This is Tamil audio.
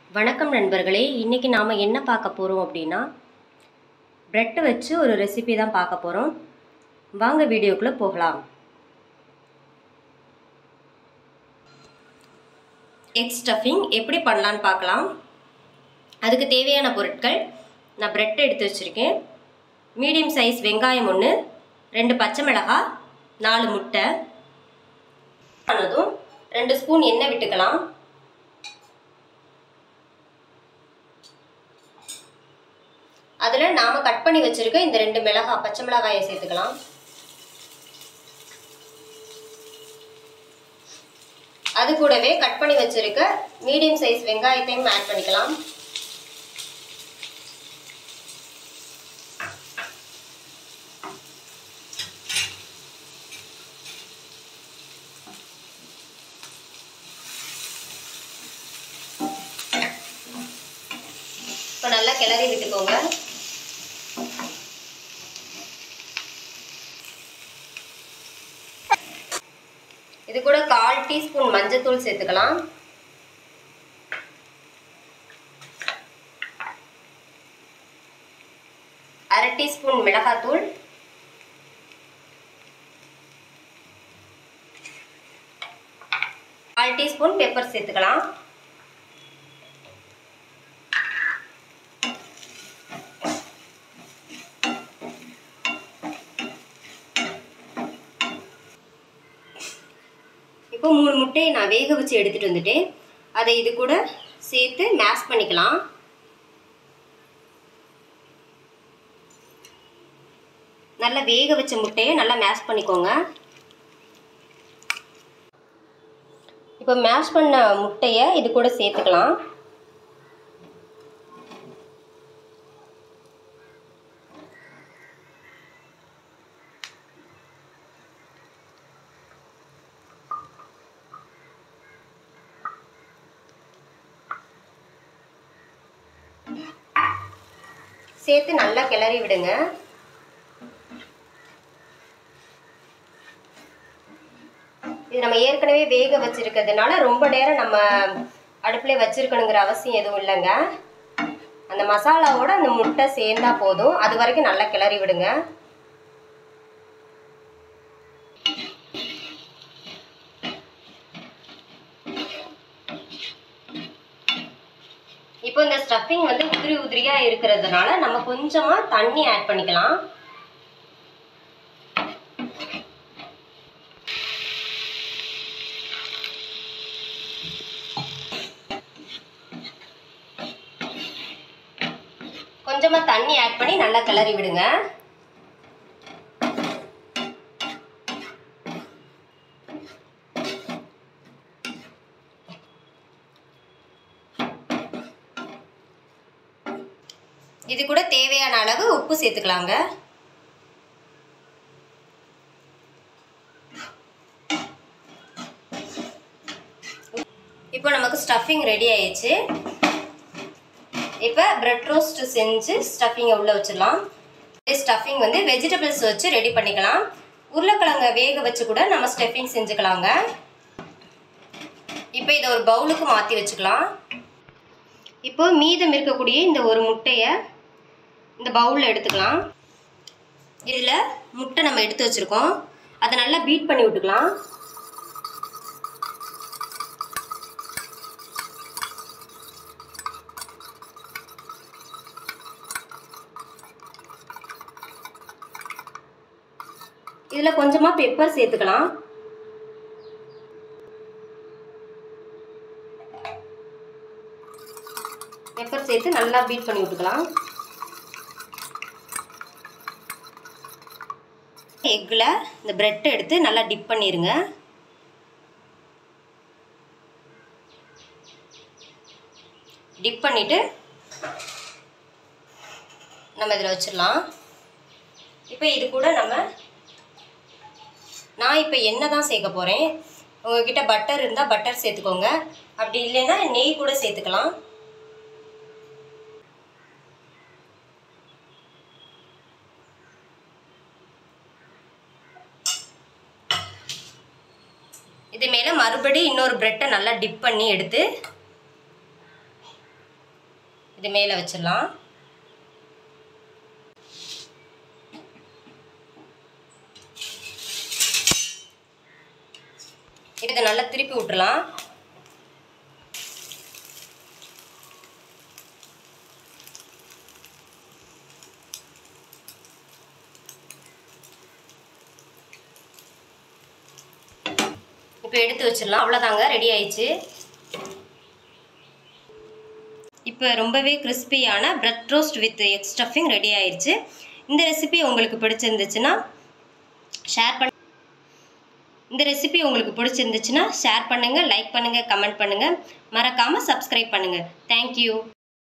வணக்கம் நண்பர்களே இன்றைக்கி நாம் என்ன பார்க்க போகிறோம் அப்படின்னா ப்ரெட்டை வச்சு ஒரு ரெசிபி தான் பார்க்க போகிறோம் வாங்க வீடியோக்குள்ளே போகலாம் எக் ஸ்டஃபிங் எப்படி பண்ணலான்னு பார்க்கலாம் அதுக்கு தேவையான பொருட்கள் நான் ப்ரெட் எடுத்து வச்சுருக்கேன் மீடியம் சைஸ் வெங்காயம் ஒன்று ரெண்டு பச்சை மிளகாய் நாலு முட்டை ஆனதும் ரெண்டு ஸ்பூன் எண்ணெய் விட்டுக்கலாம் அதில் நாம் கட் பண்ணி வச்சுருக்க இந்த ரெண்டு மிளகாய் பச்சை மிளகாயை சேர்த்துக்கலாம் அது கூடவே கட் பண்ணி வச்சுருக்க மீடியம் சைஸ் வெங்காயத்தையும் ஆட் பண்ணிக்கலாம் இப்போ நல்லா கிளறி விட்டுக்கோங்க இது கூட கால் டீஸ்பூன் மஞ்சத்தூள் சேர்த்துக்கலாம் அரை டீஸ்பூன் மிளகாத்தூள் கால் டீஸ்பூன் பெப்பர் சேர்த்துக்கலாம் இப்போ மூணு முட்டையை நான் வேக வச்சு எடுத்துகிட்டு வந்துட்டேன் அதை இது கூட சேர்த்து மேஷ் பண்ணிக்கலாம் நல்லா வேக வச்ச முட்டையை நல்லா மேஷ் பண்ணிக்கோங்க இப்போ மேஷ் பண்ண முட்டையை இது கூட சேர்த்துக்கலாம் சேர்த்து நல்லா கிளறி விடுங்க இது நம்ம ஏற்கனவே வேக வச்சிருக்கிறதுனால ரொம்ப நேரம் நம்ம அடுப்புல வச்சிருக்கணுங்கிற அவசியம் எதுவும் இல்லைங்க அந்த மசாலாவோட அந்த முட்டை சேர்ந்தா போதும் அது வரைக்கும் நல்லா கிளறி விடுங்க இப்போ இந்த ஸ்டஃபிங் வந்து உதிரி உதிரியா இருக்கிறதுனால நம்ம கொஞ்சமா தண்ணி ஆட் பண்ணிக்கலாம் கொஞ்சமா தண்ணி ஆட் பண்ணி நல்லா கிளறி விடுங்க இது கூட தேவையான அளவு உப்பு சேர்த்துக்கலாங்க இப்போ நமக்கு ஸ்டஃபிங் ரெடி ஆயிடுச்சு இப்போ பிரெட் ரோஸ்ட் செஞ்சு ஸ்டஃபிங்கை உள்ளே வச்சிடலாம் ஸ்டஃபிங் வந்து வெஜிடபிள்ஸ் வச்சு ரெடி பண்ணிக்கலாம் உருளைக்கிழங்க வேக வச்சு கூட நம்ம ஸ்டஃபிங் செஞ்சுக்கலாங்க இப்போ இதை ஒரு பவுலுக்கு மாற்றி வச்சுக்கலாம் இப்போ மீதம் இருக்கக்கூடிய இந்த ஒரு முட்டையை இந்த பவுலில் எடுத்துக்கலாம் இதில் முட்டை நம்ம எடுத்து வச்சுருக்கோம் அதை நல்லா பீட் பண்ணி விட்டுக்கலாம் இதில் கொஞ்சமாக பெப்பர் சேர்த்துக்கலாம் பெப்பர் சேர்த்து நல்லா பீட் பண்ணி விட்டுக்கலாம் எக்கில் இந்த ப்ரெட்டை எடுத்து நல்லா டிப் பண்ணிடுங்க டிப் பண்ணிவிட்டு நம்ம இதில் வச்சிடலாம் இப்போ இது கூட நம்ம நான் இப்போ எண்ணெய் தான் சேர்க்க போகிறேன் உங்ககிட்ட பட்டர் இருந்தால் பட்டர் சேர்த்துக்கோங்க அப்படி இல்லைன்னா நெய் கூட சேர்த்துக்கலாம் இது மேலே மறுபடி இன்னொரு ப்ரெட்டை நல்லா டிப் பண்ணி எடுத்து இது மேலே வச்சிடலாம் இதை நல்லா திருப்பி விட்டுறலாம் இப்போ எடுத்து வச்சிடலாம் அவ்வளோதாங்க ரெடி ஆயிடுச்சு இப்போ ரொம்பவே கிறிஸ்பியான bread roast with egg stuffing ready ஆயிடுச்சு இந்த ரெசிபி உங்களுக்கு பிடிச்சிருந்துச்சுன்னா ஷேர் பண்ண இந்த ரெசிபி உங்களுக்கு பிடிச்சிருந்துச்சுன்னா ஷேர் பண்ணுங்கள் லைக் பண்ணுங்கள் கமெண்ட் பண்ணுங்கள் மறக்காமல் சப்ஸ்கிரைப் பண்ணுங்கள் தேங்க்யூ